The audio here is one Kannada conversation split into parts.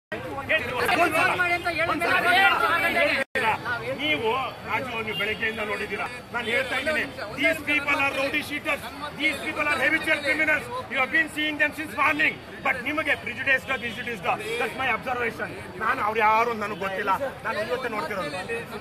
ನೀವು ರಾಜು ನೀವು ಬೆಳಗ್ಗೆಯಿಂದ ನೋಡಿದ್ದೀರಾ ನಾನು ಹೇಳ್ತಾ ಇದ್ದೀನಿ these people are rowdy sheeters these people are ಹೆವಿಚುವಲ್ criminals you have been seeing them since morning but ನಿಮಗೆ ಪ್ರಿಜುಡೇಸ್ ಗಿಜುಡೇಸ್ ದಟ್ಸ್ ಮೈ ಅಬ್ಸರ್ವೇಷನ್ ನಾನು ಅವ್ರು ಯಾರು ಅಂತ ನನಗೆ ಗೊತ್ತಿಲ್ಲ ನಾನು ಇವತ್ತೇ ನೋಡ್ತಿರೋದು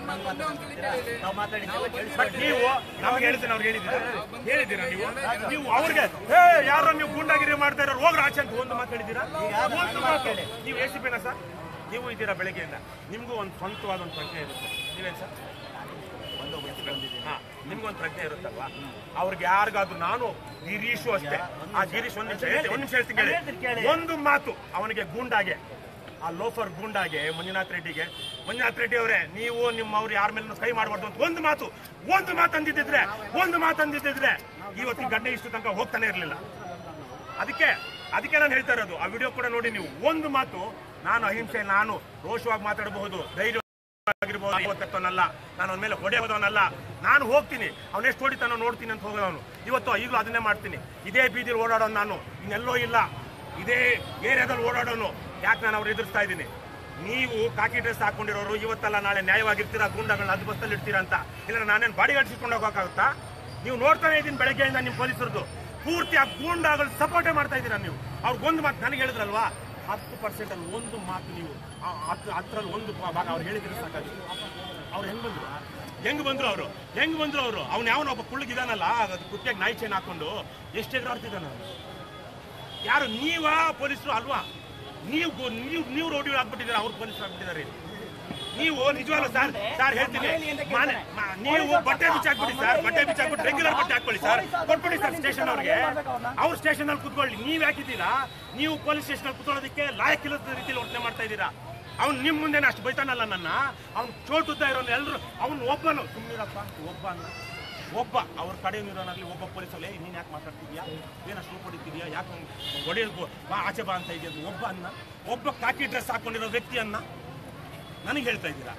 ಬಟ್ ನೀವು ನಮ್ಗೆ ಹೇಳ್ತೀನಿ ಅವ್ರಿಗೆ ಹೇಳಿದ್ದೀರಾ ಹೇಳಿದ್ದೀರಾ ನೀವು ನೀವು ಅವ್ರಿಗೆ ಹೇ ಯಾರೋ ನೀವು ಗೂಂಡಾಗಿರಿ ಮಾಡ್ತಾ ಇರೋ ಹೋಗ್ರ ಆಚೆ ಅಂತ ಒಂದು ಮಾತು ಹೇಳಿದ್ದೀರಾ ಒಂದು ಮಾತು ನೀವು ಎ ಸಿ ಪಿನ ಸರ್ ನೀವು ಇದ್ದೀರಾ ಬೆಳಗ್ಗೆಯಿಂದ ನಿಮಗೂ ಒಂದು ಸ್ವಂತವಾದ ಒಂದು ಪ್ರಜ್ಞೆ ಇರುತ್ತೆ ನೀವೇನು ಸರ್ ಹಾ ನಿಮ್ಗೊಂದು ಪ್ರಜ್ಞೆ ಇರುತ್ತಲ್ವಾ ಅವ್ರಿಗೆ ಯಾರಿಗಾದ್ರು ನಾನು ಗಿರೀಶು ಅಷ್ಟೇ ಆ ಗಿರೀಶ್ ಒಂದ್ ನಿಮಿಷ ಹೇಳ್ತೀನಿ, ಒಂದ್ ನಿಮಿಷ ಹೇಳ್ತೀನಿ ಕೇಳಿ. ಒಂದು ಮಾತು ಅವನಿಗೆ ಗೂಂಡಾಗೆ ಆ ಲೋಫರ್ ಗೂಂಡಾಗೆ ಮಂಜುನಾಥ್ ರೆಡ್ಡಿಗೆ ಮಂಜುನಾಥ್ ರೆಡ್ಡಿ ಅವರೇ ನೀವು ನಿಮ್ಮವ್ರು ಯಾರ ಮೇಲೂ ಕೈ ಮಾಡಬಾರ್ದು ಅಂತ ಒಂದು ಮಾತು ಒಂದು ಮಾತು ಅಂದಿದ್ದಿದ್ರೆ ಒಂದು ಮಾತು ಅಂದಿದ್ದಿದ್ರೆ ಇವತ್ತಿನ ಗಡ್ಡೆ ಇಷ್ಟು ತನಕ ಹೋಗ್ತಾನೆ ಇರಲಿಲ್ಲ ಅದಕ್ಕೆ ಅದಕ್ಕೆ ನಾನು ಹೇಳ್ತಾ ಇರೋದು ಆ ವಿಡಿಯೋ ಕೂಡ ನೋಡಿ ನೀವು ಒಂದು ಮಾತು ನಾನು ಅಹಿಂಸೆ ನಾನು ರೋಷವಾಗಿ ಮಾತಾಡಬಹುದು ಧೈರ್ಯ ಆಗಿರ್ಬೋದು ಇವತ್ತವನಲ್ಲ ನಾನು ಅವನ ಮೇಲೆ ಹೊಡೆಯೋದವನಲ್ಲ ನಾನು ಹೋಗ್ತೀನಿ ಅವನೆಷ್ಟು ಹೊಡಿತಾನೋ ನೋಡ್ತೀನಿ ಅಂತ ಹೋಗೋದವನು ಇವತ್ತು ಈಗಲೂ ಅದನ್ನೇ ಮಾಡ್ತೀನಿ ಇದೇ ಬೀದಿಲಿ ಓಡಾಡೋನು ನಾನು ಇನ್ನೆಲ್ಲೋ ಇಲ್ಲ ಇದೇ ಏರಿಯಾದಲ್ಲಿ ಓಡಾಡೋನು ಯಾಕೆ ನಾನು ಅವ್ರು ಎದುರಿಸ್ತಾ ಇದ್ದೀನಿ ನೀವು ಕಾಕಿ ಡ್ರೆಸ್ ಹಾಕೊಂಡಿರೋರು ಇವತ್ತಲ್ಲ ನಾಳೆ ನ್ಯಾಯವಾಗಿರ್ತೀರಾ ಗೂಂಡಗಳನ್ನ ಅದು ಬಸ್ಸಲ್ಲಿ ಇಡ್ತೀರಾ ಅಂತ ಇಲ್ಲ ನಾನೇನು ಬಾಡಿ ಗಾಡಿಸ್ಕೊಂಡು ಹೋಗೋಕ್ಕಾಗುತ್ತಾ ನೀವು ನೋಡ್ತಾನೆ ಇದ್ದೀನಿ ಬೆಳಗ್ಗೆಯಿಂದ ನಿಮ್ಮ ಪೊಲೀಸರದ್ದು ಪೂರ್ತಿ ಆ ಗೂಂಡಾಗಳು ಸಪೋರ್ಟೇ ಮಾಡ್ತಾ ಇದ್ದೀರಾ ನೀವು ಅವ್ರಿಗೊಂದು ಮಾತು ನನಗೆ ಹೇಳಿದ್ರಲ್ವಾ ಹತ್ತು ಪರ್ಸೆಂಟ್ ಅಲ್ಲಿ ಒಂದು ಮಾತು ನೀವು ಆ ಹತ್ತು ಹತ್ತರಲ್ಲಿ ಒಂದು ಭಾಗ ಅವ್ರು ಹೇಳಿದ್ರೆ ಸಾಕಾಗಿತ್ತು ಅವ್ರು ಹೆಂಗ್ ಬಂದ್ರು ಹೆಂಗ್ ಬಂದ್ರು ಅವರು ಹೆಂಗ್ ಬಂದ್ರು ಅವರು ಅವ್ನು ಯಾವನ ಒಬ್ಬ ಕುಳ್ಳಗಿದಾನಲ್ಲ ಅದು ಕುಟ್ಟಿಯಾಗಿ ನಾಯಿ ಚೈನ್ ಹಾಕೊಂಡು ಎಷ್ಟು ಎದುರಾಡ್ತಿದ್ದಾನ ಅವ್ನು? ಯಾರು ನೀವಾ ಪೊಲೀಸರು ಅಲ್ವಾ ನೀವು ಗೊ- ನೀವು ನೀವು ರೋಡಿ ಆಗ್ಬಿಟ್ಟಿದ್ದೀರಾ ಅವ್ರು ಪೊಲೀಸರು ಆಗ್ಬಿಟ್ಟಿದ್ದಾರೆ ನೀವು ನಿಜವಾಗ್ಲೂ ಸರ್ ಸರ್ ಹೇಳ್ತೀನಿ ಮನೆ ಮ- ನೀವು ಬಟ್ಟೆ ಬಿಚ್ಚಾಕ್ಬಿಡಿ ಸರ್ ಬಟ್ಟೆ ಬಿಚ್ಚಾಕ್ಬಿಟ್ಟು ರೆಗ್ಯುಲರ್ ಬಟ್ಟೆ ಹಾಕೊಳ್ಳಿ ಸರ್ ಕೊಟ್ಬಿಡಿ ಸರ್ ಸ್ಟೇಷನ್ ಅವ್ರಿಗೆ ಅವ್ರ ಸ್ಟೇಷನ್ ಅಲ್ಲಿ ಕುತ್ಕೊಳ್ಳಿ ನೀವ್ ಯಾಕಿದ್ದೀರಾ ನೀವು ಪೊಲೀಸ್ ಸ್ಟೇಷನ್ ಅಲ್ಲಿ ಕುತ್ಕೊಳ್ಳೋದಕ್ಕೆ ಲಾಯಕ್ಕಿಲ್ಲದ ರೀತಿಯಲ್ಲಿ ವರ್ತನೆ ಮಾಡ್ತಾ ಇದ್ದೀರಾ ಅವ್ನು ನಿಮ್ ಮುಂದೆ ಅಷ್ಟು ಬೈತಾನಲ್ಲ ನನ್ನ ಅವ್ನು ಚೋಟುದ್ದ ಇರೋನು ಎಲ್ಲರೂ ಅವ್ನು ಒಬ್ಬನು ಸುಮ್ಮನಿರಪ್ಪ ಒಬ್ಬ ಅನ್ನ ಒಬ್ಬ ಅವ್ರ ಕಡೆ ಇರೋನಾಗ್ಲಿ ಒಬ್ಬ ಪೊಲೀಸಲ್ಲಿ ನೀನ್ ಯಾಕೆ ಮಾತಾಡ್ತಿದ್ಯಾ ಏನ ಶೂ ಹೊಡಿತಿದ್ಯಾ ಯಾಕೆ ಹೊಡೆಯೋದು ಬಾ ಆಚೆ ಬಾ ಅಂತ ಇದೆಯದು ಒಬ್ಬ ಅನ್ನ ಒಬ್ಬ ಕಾಕಿ ಡ್ರೆಸ್ ಹಾಕೊಂಡಿರೋ ವ್ಯಕ್ತಿಯನ್ನ ನನಗೆ ಹೇಳ್ತಾ ಇದ್ದೀರಾ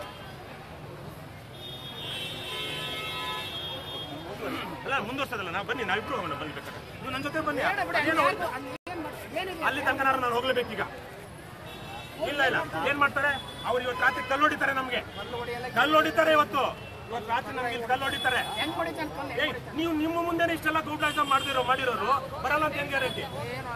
ಅಲ್ಲ ಮುಂದುವರ್ಸೋದಲ್ಲ ನಾ ಬನ್ನಿ ನಾವಿಬ್ರು ಹೋಗೋಣ ಬನ್ನಿ ಬೇಕಾದ್ರೆ ನೀವು ನನ್ನ ಜೊತೆ ಬನ್ನಿ ಅದೇನು ಅಲ್ಲಿ ತನಕ ನಾನು ಹೋಗ್ಲೇಬೇಕೀಗ ಇಲ್ಲ ಇಲ್ಲ ಏನ್ ಮಾಡ್ತಾರೆ ಅವ್ರು ಇವತ್ತು ರಾತ್ರಿ ಕಲ್ಲು ಹೊಡಿತಾರೆ ನಮ್ಗೆ ಕಲ್ಲು ಹೊಡಿತಾರೆ ಇವತ್ತು ಇವತ್ತು ರಾತ್ರಿ ನಮ್ಗೆ ಇಲ್ಲಿ ಕಲ್ಲು ಹೊಡಿತಾರೆ ಏಯ್, ನೀವು ನಿಮ್ಮ ಮುಂದೆ ಇಷ್ಟೆಲ್ಲ ಗೌಡಾಯಿಸ ಮಾಡಿದಿರೋ ಮಾಡಿರೋರು ಬರಲ್ಲ ಅಂತ ಹೆಂಗ್ ಗ್ಯಾರಂಟಿ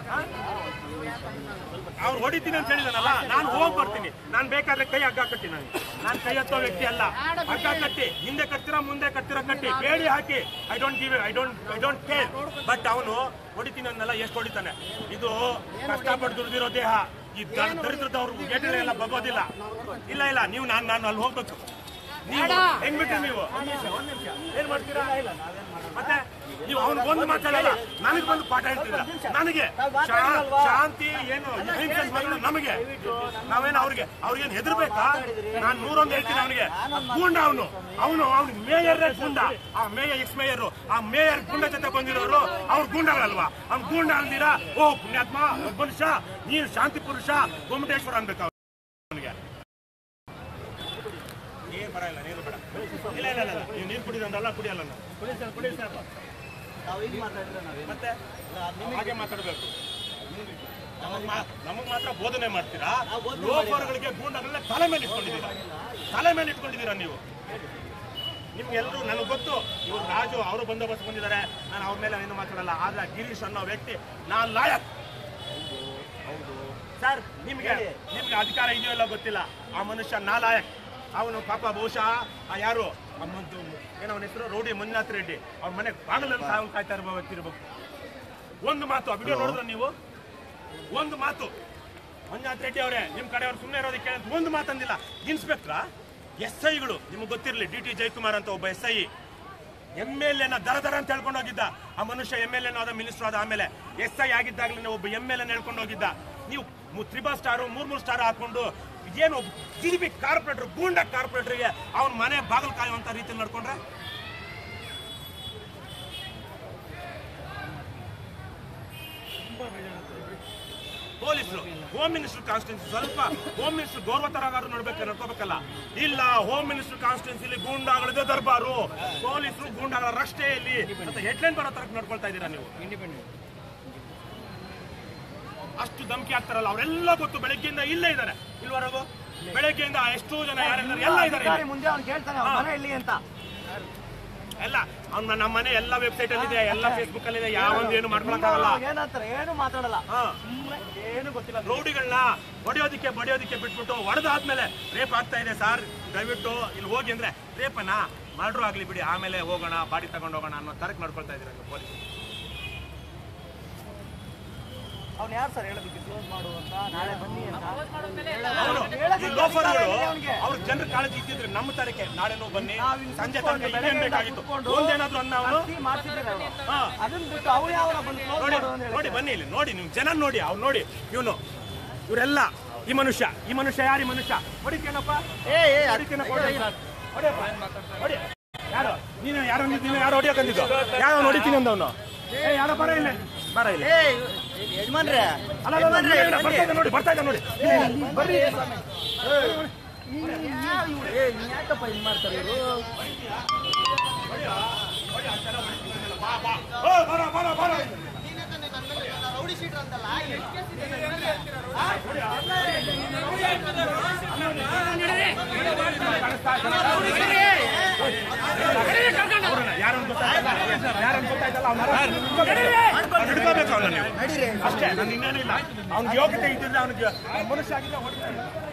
ಅವ್ರು ಹೊಡಿತೀನಿ ಅಂತ ಹೇಳಿದಾನಲ್ಲ ನಾನು ಹೋಗ್ ಬರ್ತೀನಿ ನಾನು ಬೇಕಾದ್ರೆ ಕೈ ಹಗ್ಗ ಕಟ್ಟಿ ನಾನು ನಾನು ಕೈ ಹತ್ತೋ ವ್ಯಕ್ತಿ ಅಲ್ಲ ಹಗ್ಗ ಕಟ್ಟಿ ಹಿಂದೆ ಕಟ್ತಿರೋ ಮುಂದೆ ಕಟ್ತಿರೋ ಕಟ್ಟಿ ಬೇಡಿ ಹಾಕಿ I don't give I don't I don't care but ಅವನು ಹೊಡಿತೀನಿ ಅನ್ನಲ್ಲ ಎಷ್ಟು ಹೊಡಿತಾನೆ ಇದು ಕಷ್ಟಪಟ್ಟು ದುಡ್ದಿರೋ ದೇಹ ಈ ದ- ದರಿದ್ರದವ್ರು ಗೆಡ್ಡೆಲ್ಲ ಬಗೋದಿಲ್ಲ ಇಲ್ಲ ಇಲ್ಲ ನೀವು ನಾನು ನಾನು ಅಲ್ಲಿ ಹೋಗ್ಬೇಕು ನೀವು ಹೆಂಗ್ ಬಿಟ್ರಿ ನೀವು ಒಂದ್ ನಿಮಿಷ, ಒಂದ್ ನಿಮಿಷ. ಏನ್ ಮಾಡ್ತೀರಾ ಮತ್ತೆ ನೀವು ಅವ್ನ್ ಒಂದು ಮಾತಾಡಲ್ಲ ನನಗೆ ಬಂದು ಪಾಠ ಹೇಳ್ತಿದ್ರ ನನಗೆ ಶಾ- ಶಾಂತಿ ಏನು ಅಹಿಂಸೆ ಮಗಳು ನಮಗೆ ನಾವೇನು ಅವ್ರಿಗೆ ಅವ್ರಿಗೇನು ಹೆದರ್ಬೇಕಾ ನಾನು ನೂರೊಂದು ಹೇಳ್ತೀನಿ ಅವನಿಗೆ ಗೂಂಡ ಅವನು ಅವನು ಅವ್ನು ಮೇಯರ್ ಗೂಂಡ ಆ ಮೇಯರ್ ಎಕ್ಸ್ ಮೇಯರ್ ಆ ಮೇಯರ್ ಗುಂಡ ಜೊತೆ ಬಂದಿರೋರು ಅವ್ರ ಗೂಂಡಗಳಲ್ವಾ ಅವ್ನು ಗೂಂಡ ಅಂದಿರಾ ಓ ಪುಣ್ಯಾತ್ಮ ಒಬ್ಬ ಮನುಷ್ಯ ನೀನು ಶಾಂತಿ ಪುರುಷ ಗೊಮ್ಮಟೇಶ್ವರ ಅನ್ಬೇಕು ಅವನಿಗೆ ಏನ್ ಬರಲ್ಲ ನೀರು ಬೇಡ ಇಲ್ಲ ಇಲ್ಲ ಇಲ್ಲ ನೀವು ನೀರು ಕುಡಿದಂದಲ್ಲ ಕುಡಿಯಲ್ಲ ನಾವು ಕುಡಿ ಸರ್ ಮತ್ತೆ ಹಾಗೆ ಮಾತಾಡ್ಬೇಕು ನಮಗ್ ಮಾ- ನಮಗ್ ಮಾತ್ರ ಬೋಧನೆ ಮಾಡ್ತೀರಾ ಲೋಫರ್ಗಳಿಗೆ ಗೂಂಡಗಳನ್ನ ತಲೆ ಮೇಲೆ ಇಟ್ಕೊಂಡಿದ್ದೀರಾ ತಲೆ ಮೇಲೆ ಇಟ್ಕೊಂಡಿದ್ದೀರಾ ನೀವು ನಿಮ್ಗೆಲ್ಲರೂ ನನಗೆ ಗೊತ್ತು ಇವ್ರು ರಾಜು ಅವರು ಬಂದೋಬಸ್ತ್ ಬಂದಿದ್ದಾರೆ ನಾನು ಅವ್ರ ಮೇಲೆ ಏನು ಮಾತಾಡಲ್ಲ ಆದ್ರೆ ಗಿರೀಶ್ ಅನ್ನೋ ವ್ಯಕ್ತಿ ನಾನ್ ಲಾಯಕ್ ಸರ್ ನಿಮ್ಗೆ ನಿಮ್ಗೆ ಅಧಿಕಾರ ಇದೆಯೋ ಇಲ್ಲ ಗೊತ್ತಿಲ್ಲ ಆ ಮನುಷ್ಯ ನಾಲಾಯಕ್ ಅವನು ಪಾಪ ಬಹುಶಃ ಆ ಯಾರು ಆ ಒಂದು ಏನೋ ಅವನ ಹೆಸರು ರೋಡಿ ಮಂಜುನಾಥ್ ರೆಡ್ಡಿ ಅವ್ರ ಮನೆ ಬಾಗಿಲಲ್ಲಿ ಸಾವು ಕಾಯ್ತಾ ಇರೋ ವ್ಯಕ್ತಿ ಇರ್ಬೇಕು ಒಂದು ಮಾತು ಆ ವಿಡಿಯೋ ನೋಡಿದ್ರೆ ನೀವು ಒಂದು ಮಾತು ಮಂಜುನಾಥ್ ರೆಡ್ಡಿ ಅವರೇ ನಿಮ್ ಕಡೆ ಅವ್ರು ಸುಮ್ಮನೆ ಇರೋದಕ್ಕೆ ಅಂತ ಒಂದು ಮಾತಂದಿಲ್ಲ ಇನ್ಸ್ಪೆಕ್ಟ್ರ ಎಸ್ ಐಗಳು ನಿಮ್ಗೆ ಗೊತ್ತಿರಲಿ ಡಿ ಟಿ ಜಯಕುಮಾರ್ ಅಂತ ಒಬ್ಬ ಎಸ್ ಐ ಎಮ್ ಎಲ್ ಎನ ದರ ದರ ಅಂತ ಹೇಳ್ಕೊಂಡು ಹೋಗಿದ್ದ ಆ ಮನುಷ್ಯ ಎಮ್ ಎಲ್ ಎನ್ ಆದ ಮಿನಿಸ್ಟರ್ ಆದ ಆಮೇಲೆ ಎಸ್ ಐ ಆಗಿದ್ದಾಗಲೇ ಒಬ್ಬ ಎಮ್ ಎಲ್ ಎನ್ ಹೇಳ್ಕೊಂಡು ಹೋಗಿದ್ದ ನೀವು ತ್ರಿಬಲ್ ಸ್ಟಾರು ಮೂರ್ ಮೂರು ಸ್ಟಾರ್ ಹಾಕೊಂಡು ಏನು ಜಿ ಬಿ ಕಾರ್ಪೊರೇಟರ್ ಗೂಂಡ ಕಾರ್ಪೊರೇಟರ್ಗೆ ಅವನ ಮನೆ ಬಾಗಿಲು ಕಾಯುವಂತ ರೀತಿಯಲ್ಲಿ ನಡ್ಕೊಂಡ್ರೆ ಪೊಲೀಸರು ಹೋಮ್ ಮಿನಿಸ್ಟರ್ ಕಾನ್ಸ್ಟಿಟ್ಯೂನ್ಸಿ ಸ್ವಲ್ಪ ಹೋಮ್ ಮಿನಿಸ್ಟರ್ ಗೌರವತರಗಾರು ನೋಡ್ಬೇಕು ನಡ್ಕೋಬೇಕಲ್ಲ ಇಲ್ಲ ಹೋಮ್ ಮಿನಿಸ್ಟರ್ ಕಾನ್ಸ್ಟಿಟ್ಯೂನ್ಸಿಲಿ ಗೂಂಡಾಗಳಿದೆ ದರ್ಬಾರು ಪೊಲೀಸರು ಗೂಂಡಾಗಳ ರಸ್ತೆಯಲ್ಲಿ ಅಂತ ಹೆಡ್ಲೈನ್ ಬರೋ ತರ ನಡ್ಕೊಳ್ತಾ ಇದ್ದೀರಾ ನೀವು ಅಷ್ಟು ಧಮಕಿ ಹಾಕ್ತಾರಲ್ಲ ಅವರೆಲ್ಲ ಗೊತ್ತು ಬೆಳಗ್ಗೆಯಿಂದ ಇಲ್ಲೇ ಇದ್ದಾರೆ ಇಲ್ವರೆಗೂ ಬೆಳಗ್ಗೆಯಿಂದ ಎಷ್ಟೋ ಜನ ಯಾರಿದ್ದಾರೆ ಎಲ್ಲ ಇದ್ದಾರೆ ಅಧಿಕಾರಿ ಇಲ್ಲಿ. ಮುಂದೆ ಅವ್ನು ಕೇಳ್ತಾನೆ ಅವ್ನ ಮನೆ ಎಲ್ಲಿ ಅಂತ ಎಲ್ಲ ಅವ್ನ ನಮ್ಮ ಮನೆ ಎಲ್ಲ ವೆಬ್ಸೈಟ್ ಅಲ್ಲಿ ಇದೆ ಎಲ್ಲ ಫೇಸ್ಬುಕ್ ಅಲ್ಲಿ ಇದೆ ಯಾವೊಂದು ಏನು ಮಾಡ್ಕೊಳಕ್ಕಾಗಲ್ಲ ಏನಂತಾರೆ ಏನು ಮಾತಾಡಲ್ಲ ಹಾ ಸುಮ್ನೆ ಏನು ಗೊತ್ತಿಲ್ಲ ರೌಡಿಗಳನ್ನ ಹೊಡೆಯೋದಿಕ್ಕೆ ಬಡಿಯೋದಿಕ್ಕೆ ಬಿಟ್ಬಿಟ್ಟು ಹೊಡೆದಾದ್ಮೇಲೆ ರೇಪ್ ಆಗ್ತಾ ಇದೆ ಸರ್ ದಯವಿಟ್ಟು ಇಲ್ಲಿ ಹೋಗಿ ಅಂದ್ರೆ ರೇಪನ ಮಾಡ್ರು ಆಗ್ಲಿ ಬಿಡಿ ಆಮೇಲೆ ಹೋಗೋಣ ಬಾಡಿ ತಗೊಂಡು ಹೋಗೋಣ ಅನ್ನೋ ತರಕ್ ನಡ್ಕೊಳ್ತಾ ಇದ್ದೀರ ಪೊಲೀಸ್ ಅವ್ನು ಯಾರು ಸರ್ ಹೇಳೋದಕ್ಕೆ ಕ್ಲೋಸ್ ಮಾಡು ಅಂತ ನಾಳೆ ಬನ್ನಿ ಅಂತ ಅವರು ಈ ಲೋಫರ್ಗಳು ಅವ್ರ ಜನರ ಕಾಳಜಿ ಇದ್ದಿದ್ರೆ ನಮ್ಮ ತರಕ್ಕೆ ನಾಳೆನೂ ಬನ್ನಿ ನಾವ್ ಇಲ್ಲಿ ಸಂಜೆ ಕುತ್ಕೊಂಡು ತನಕ ಬೆಳಗ್ಗೆಯಿಂದ ಏನ್ ಬೇಕಾಗಿತ್ತು ಕುತ್ಕೊಂಡು ಒಂದೇನಾದ್ರು ಅನ್ನ ಅವನು ಅರ್ಜಿ ಮಾಡ್ತಿದ್ದಾರೆ ಅವ್ರು. ಹಾ ಅದನ್ನ ಬಿಟ್ಟು ಅವ್ರು ಯಾವ ಬಂದು ಕ್ಲೋಸ್ ನೋಡಿ ಮಾಡು ಅಂತ ನೋಡಿ ಬನ್ನಿ ಇಲ್ಲಿ ನೋಡಿ ನೀವು ಜನ ನೋಡಿ ಅವ್ರು ನೋಡಿ ಇವನು ಇವರೆಲ್ಲ ಈ ಮನುಷ್ಯ ಈ ಮನುಷ್ಯ ಯಾರು ಈ ಮನುಷ್ಯ ಹೊಡಿತೇನಪ್ಪ ಹೊಡಿತೇನಪ್ಪ ಹೊಡಿಯಪ್ಪ ಹೊಡಿ ಯಾರು ನೀನು ಯಾರು ನೀನು ಯಾರು ಹೊಡಿಯಕಂದಿದ್ದು ಯಾವ ಹೊಡಿತೀನಿ ಅಂದವನು ಏ ಯಾರ ಬರ ಇಲ್ಲ ಬರ ಇಲ್ಲ ಯಜಮಾನ್ರೆ ಅಲ್ಲ ಅಲ್ಲ, ಅಲ್ಲ, ಇಲ್ಲ, ಇಲ್ಲ, ಬರ್ತಾ ಇದ್ದ ನೋಡಿ ಬರ್ತಾ ಇದ್ದ ನೋಡಿ ಇಲ್ಲ, ಇಲ್ಲ, ಬರ್ರಿ ಯಾಕಪ್ಪ ಇದು ಮಾಡ್ತಾರೆ ಇವರು ಬಾ, ಬಾ. ಓ, ಬರ ಬರ ಬರ ಯಾರನ್ನು ಗೊತ್ತಾಯ್ತಲ್ಲ ಯಾರನ್ನು ಗೊತ್ತಾಯ್ತಲ್ಲ ಅವ್ನ ಹಿಡ್ಕೋಬೇಕು ಅವನ ನೀವು ಅಷ್ಟೇ ನಾನು ಇನ್ನೇನು ಇಲ್ಲ ಅವ್ನಿಗೆ ಯೋಗ್ಯತೆ ಇದ್ದಿದ್ರೆ ಅವನಿಗೆ ಮನುಷ್ಯ ಆಗಿದ್ದ ಹೊಡಿತಾರೆ